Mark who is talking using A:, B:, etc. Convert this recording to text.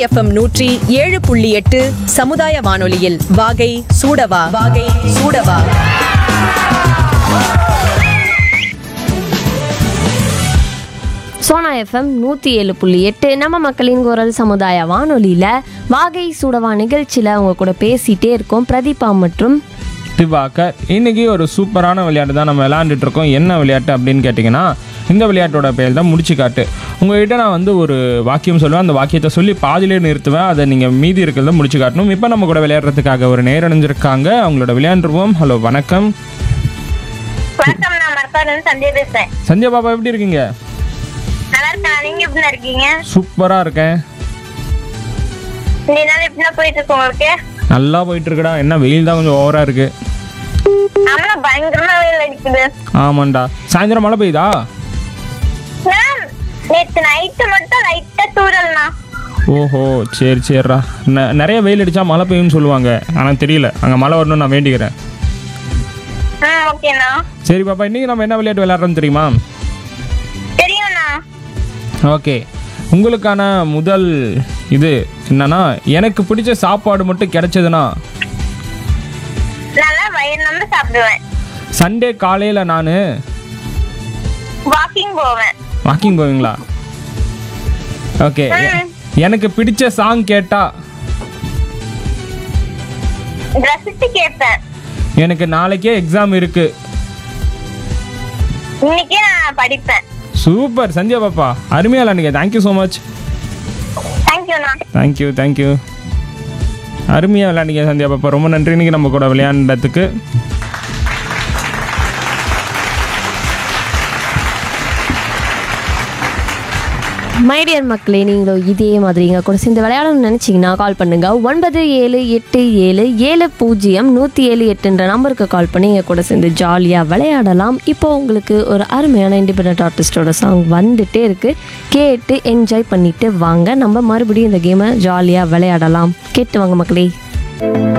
A: FM நூற்றி ஏழு புள்ளி எட்டு சமுதாய வானொலியில் வாகை சூடவா வாகை சூடவா
B: சோனா எஃப்எம் நூற்றி ஏழு புள்ளி எட்டு நம்ம மக்களின் குரல் சமுதாய வானொலியில் வாகை சூடவா நிகழ்ச்சியில் அவங்க கூட பேசிகிட்டே இருக்கோம் பிரதீபா மற்றும்
C: திவாகர் இன்னைக்கு ஒரு சூப்பரான விளையாட்டு தான் நம்ம விளையாண்டுட்டு இருக்கோம் என்ன விளையாட்டு அப்படின்னு கேட்டிங்கன்னா இந்த விளையாட்டோட பேர் தான் முடிச்சு காட்டு உங்ககிட்ட நான் வந்து ஒரு வாக்கியம் சொல்லுவேன் அந்த வாக்கியத்தை சொல்லி பாதியிலே நிறுத்துவேன் அதை நீங்கள் மீதி இருக்கிறத முடிச்சு காட்டணும் இப்போ நம்ம கூட விளையாடுறதுக்காக ஒரு நேரடைஞ்சிருக்காங்க அவங்களோட விளையாண்டுருவோம் ஹலோ வணக்கம்
D: வணக்கம் நான் மரக்காடு சந்தியா பேசுறேன்
C: சந்தியா பாபா எப்படி இருக்கீங்க
D: நல்லா இருக்கேன் நீங்க எப்படி இருக்கீங்க
C: சூப்பராக இருக்கேன்
D: இந்த நாள் எப்படி போயிட்டு இருக்கு உங்களுக்கு
C: நல்லா போயிட்டு இருக்குடா என்ன வெயில் தான் கொஞ்சம் ஓவராக இருக்கு
D: ஆமா பயங்கரமா வெயில் அடிக்குது
C: ஆமாண்டா சாயந்தரம் மழை பெய்யுதா
D: மேம் நேத்து நைட்டு மட்டும் லைட்டா தூரல்னா
C: ஓஹோ சரி சரிடா ந- நிறைய வெயில் அடித்தா மழை பெய்யும்னு சொல்லுவாங்க ஆனால் தெரியல அங்கே மழை வரணும்னு நான் வேண்டிக்கிறேன்
D: ம் ஓகேண்ணா
C: சரி பாப்பா இன்னைக்கு நம்ம என்ன விளையாட்டு விளையாடுறோம்னு தெரியுமா
D: தெரியும்ண்ணா
C: ஓகே உங்களுக்கான முதல் இது என்னன்னா எனக்கு பிடிச்ச சாப்பாடு மட்டும் கிடைச்சதுன்னா
D: நல்லா வயிறு நம்ம சாப்பிடுவேன்
C: சண்டே காலையில் நான்
D: வாக்கிங் போவேன்
C: வாக்கிங் போவீங்களா ஓகே எனக்கு பிடிச்ச சாங் கேட்டா
D: ரசிச்சு கேட்பேன்
C: எனக்கு நாளைக்கே எக்ஸாம் இருக்கு
D: இன்னைக்கு நான் படிப்பேன்
C: சூப்பர் சந்தியா பாப்பா அருமையா விளையாடுங்க தேங்க்யூ ஸோ மச்
D: தேங்க்யூண்ணா
C: தேங்க்யூ தேங்க்யூ அருமையாக விளையாடுங்க சந்தியா பாப்பா ரொம்ப நன்றி இன்னைக்கு நம்ம கூட விளையாண்டதுக்கு
B: மைடியர் மக்களே நீங்களும் இதே மாதிரி எங்கள் கூட சேர்ந்து விளையாடணும்னு நினச்சிங்கன்னா கால் பண்ணுங்க ஒன்பது ஏழு எட்டு ஏழு ஏழு பூஜ்ஜியம் நூற்றி ஏழு எட்டுன்ற நம்பருக்கு கால் பண்ணி எங்கள் கூட சேர்ந்து ஜாலியாக விளையாடலாம் இப்போ உங்களுக்கு ஒரு அருமையான இண்டிபெண்ட் ஆர்டிஸ்டோட சாங் வந்துட்டே இருக்கு கேட்டு என்ஜாய் பண்ணிட்டு வாங்க நம்ம மறுபடியும் இந்த கேமை ஜாலியாக விளையாடலாம் கேட்டு வாங்க மக்களே